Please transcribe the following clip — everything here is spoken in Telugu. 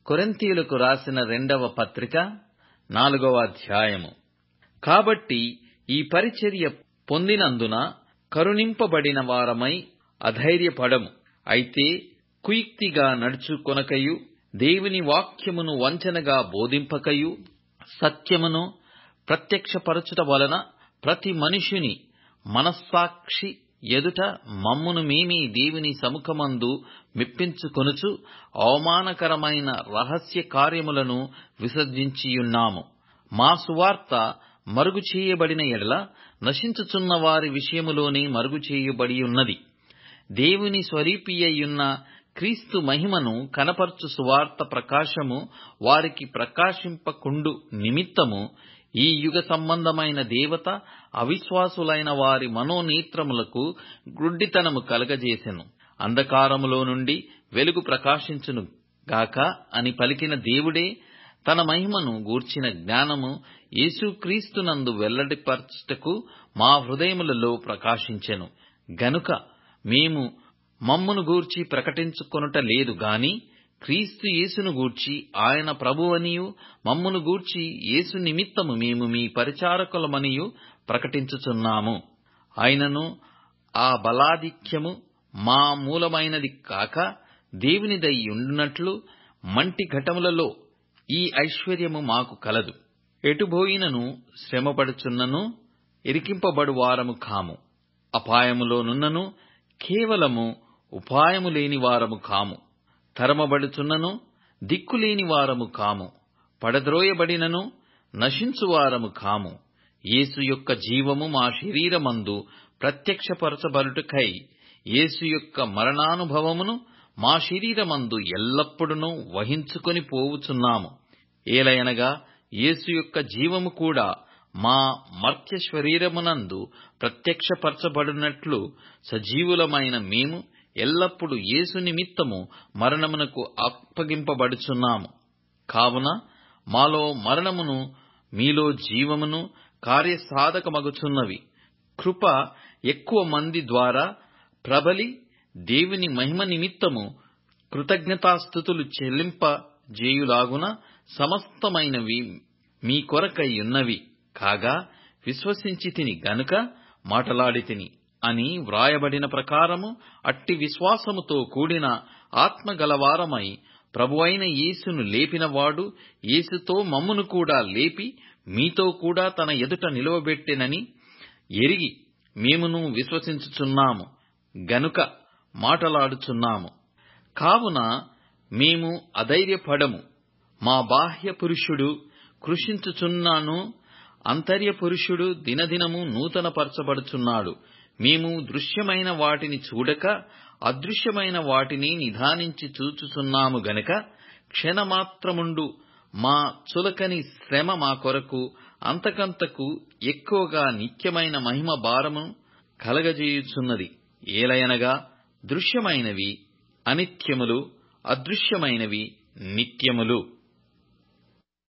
కొరింథీయులకు రాసిన రెండవ పత్రిక నాలుగవ అధ్యాయము కాబట్టి ఈ పరిచర్య పొందినందున కరుణింపబడిన వారమై అధైర్యపడము అయితే కుయుక్తిగా నడుచుకొనకయు దేవుని వాక్యమును వంచనగా బోధింపకయు సత్యమును ప్రత్యక్షపరచుట వలన ప్రతి మనుష్యుని మనస్సాక్షి ఎదుట మమ్మును మేమే దేవుని సముఖమందు మెప్పించుకొనుచు అవమానకరమైన రహస్య కార్యములను విసర్జించియున్నాము మా సువార్త మరుగు చేయబడిన ఎడల నశించుచున్న వారి విషయములోనే మరుగు చేయబడియున్నది దేవుని స్వరూపియైయున్న క్రీస్తు మహిమను కనపరచు సువార్త ప్రకాశము వారికి ప్రకాశింపకుండు నిమిత్తము ఈ యుగ సంబంధమైన దేవత అవిశ్వాసులైన వారి మనోనేత్రములకు గ్రుడ్డితనము కలగజేసెను అంధకారములో నుండి వెలుగు ప్రకాశించును గాక అని పలికిన దేవుడే తన మహిమను గూర్చిన జ్ఞానము యేసుక్రీస్తునందు వెల్లడిపరచుటకు మా హృదయములలో ప్రకాశించెను గనుక మేము మమ్మును గూర్చి ప్రకటించుకొనుట లేదు గాని క్రీస్తు యేసును గూర్చి ఆయన ప్రభువనియు మమ్మును గూర్చి యేసు నిమిత్తము మేము మీ పరిచారకులమనియు ప్రకటించుచున్నాము అయినను ఆ బలాధిక్యము మా మూలమైనది కాక దేవునిదై ఉండునట్లు మంటి ఘటములలో ఈ ఐశ్వర్యము మాకు కలదు ఎటుబోయినను శ్రమపడుచున్నను ఇరికింపబడు వారము కాము అపాయములోనున్నను కేవలము ఉపాయము లేని వారము కాము తరమబడుచున్నను దిక్కులేని వారము కాము పడద్రోయబడినను నశించువారము కాము యేసు యొక్క జీవము మా శరీరమందు ప్రత్యక్షపరచబడుటకై యేసు యొక్క మరణానుభవమును మా శరీరమందు ఎల్లప్పుడూ వహించుకొని పోవుచున్నాము ఏలయనగా యేసు యొక్క జీవము కూడా మా మర్త్య శరీరమునందు ప్రత్యక్షపరచబడినట్లు సజీవులమైన మేము ఎల్లప్పుడు యేసు నిమిత్తము మరణమునకు అప్పగింపబడుచున్నాము కావున మాలో మరణమును మీలో జీవమును కార్యసాధకమగుచున్నవి కృప ఎక్కువ మంది ద్వారా ప్రబలి దేవుని మహిమ నిమిత్తము కృతజ్ఞతాస్థుతులు చెల్లింపజేయులాగున సమస్తమైనవి మీ కొరకై ఉన్నవి కాగా విశ్వసించి తిని గనుక మాటలాడితిని అని వ్రాయబడిన ప్రకారము అట్టి విశ్వాసముతో కూడిన ఆత్మ గలవారమై ప్రభువైన యేసును లేపినవాడు యేసుతో మమ్మును కూడా లేపి మీతో కూడా తన ఎదుట నిలువబెట్టెనని ఎరిగి మేమును విశ్వసించుచున్నాము గనుక మాటలాడుచున్నాము కావున మేము అధైర్యపడము మా బాహ్య పురుషుడు కృషించుచున్నాను అంతర్య పురుషుడు దినదినము నూతనపరచబడుచున్నాడు మేము దృశ్యమైన వాటిని చూడక అదృశ్యమైన వాటిని నిధానించి చూచుచున్నాము గనక క్షణమాత్రముండు మా చులకని శ్రమ మా కొరకు అంతకంతకు ఎక్కువగా నిత్యమైన మహిమ భారము కలగజేయుచున్నది ఏలయనగా దృశ్యమైనవి అనిత్యములు అదృశ్యమైనవి నిత్యములు